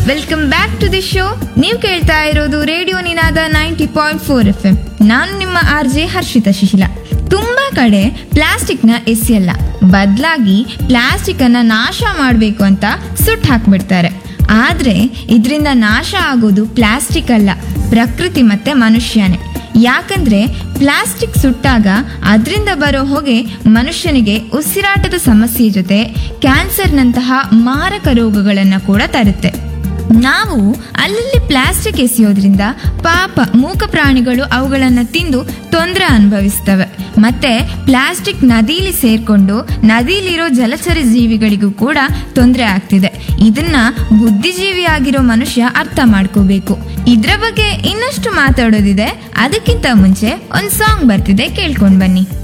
welcome back to the show ನೀವು ಕೇಳ್ತಾ ಇರೋದು radio Ninaada ninety point four F M ನಾನು ನಿಮ್ಮ ಆರ್ ಜೆ ಹರ್ಷಿತಾ ಶಿಶಿಲ ತುಂಬಾ ಕಡೆ ಪ್ಲಾಸ್ಟಿಕ್ನ ಎಸೆಯಲ್ಲ ಬದಲಾಗಿ ಪ್ಲಾಸ್ಟಿಕ್ ಅನ್ನ ನಾಶ ಮಾಡಬೇಕು ಅಂತ ಸುಟ್ಟು ಹಾಕ್ಬಿಡ್ತಾರೆ ಆದ್ರೆ ಇದರಿಂದ ನಾಶ ಆಗೋದು ಪ್ಲಾಸ್ಟಿಕ್ ಅಲ್ಲ ಪ್ರಕೃತಿ ಮತ್ತೆ ಮನುಷ್ಯನೇ ಯಾಕಂದ್ರೆ ಪ್ಲಾಸ್ಟಿಕ್ ಸುಟ್ಟಾಗ ಅದರಿಂದ ಬರೋ ಹೊಗೆ ಮನುಷ್ಯನಿಗೆ ಉಸಿರಾಟದ ಸಮಸ್ಯೆ ಜೊತೆ ಕ್ಯಾನ್ಸರ್ನಂತಹ ಮಾರಕ ರೋಗಗಳನ್ನು ಕೂಡ ತರುತ್ತೆ ನಾವು ಅಲ್ಲಲ್ಲಿ ಪ್ಲಾಸ್ಟಿಕ್ ಎಸೆಯೋದ್ರಿಂದ ಪಾಪ ಮೂಕ ಪ್ರಾಣಿಗಳು ಅವುಗಳನ್ನು ತಿಂದು ತೊಂದರೆ ಅನುಭವಿಸ್ತವೆ ಮತ್ತೆ ಪ್ಲಾಸ್ಟಿಕ್ ನದಿಲಿ ಸೇರ್ಕೊಂಡು ನದಿಲಿರೋ ಜಲಚರ ಜೀವಿಗಳಿಗೂ ಕೂಡ ತೊಂದರೆ ಆಗ್ತಿದೆ ಇದನ್ನ ಬುದ್ಧಿಜೀವಿಯಾಗಿರೋ ಮನುಷ್ಯ ಅರ್ಥ ಮಾಡ್ಕೋಬೇಕು ಇದ್ರ ಬಗ್ಗೆ ಇನ್ನಷ್ಟು ಮಾತಾಡೋದಿದೆ ಅದಕ್ಕಿಂತ ಮುಂಚೆ ಒಂದು ಸಾಂಗ್ ಬರ್ತಿದೆ ಕೇಳ್ಕೊಂಡ್ ಬನ್ನಿ